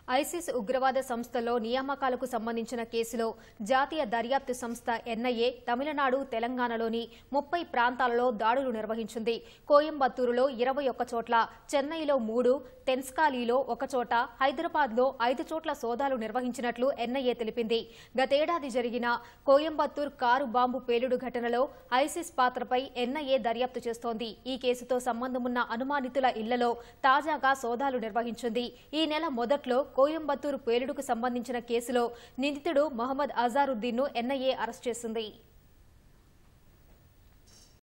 ISIS ఉగ్రవాద సంస్థలో నియామకాలకు సంబంధించిన కేసులో జాతీయ దర్యాప్తు సంస్థ ఎన్ఐఏ తమిళనాడు తెలంగాణలోని ముప్పై ప్రాంతాలలో దాడులు నిర్వహించింది కోయంబత్తూరులో ఇరవై ఒక్క చోట్ల చెన్నైలో మూడు తెన్స్కాలీలో ఒక చోట హైదరాబాద్లో ఐదు చోట్ల సోదాలు నిర్వహించినట్లు ఎన్ఐఏ తెలిపింది గతేడాది జరిగిన కోయంబత్తూర్ కారు బాంబు పేలుడు ఘటనలో ఐసిస్ పాత్రపై ఎన్ఐఏ దర్యాప్తు చేస్తోంది ఈ కేసుతో సంబంధమున్న అనుమానితుల ఇళ్లలో తాజాగా సోదాలు నిర్వహించింది ఈ నెల మొదట్లో కోయంబత్తూరు పేలుడుకు సంబంధించిన కేసులో నిందితుడు మహమ్మద్ అజారుద్దీన్ ను ఎన్ఐఏ అరెస్ట్ చేసింది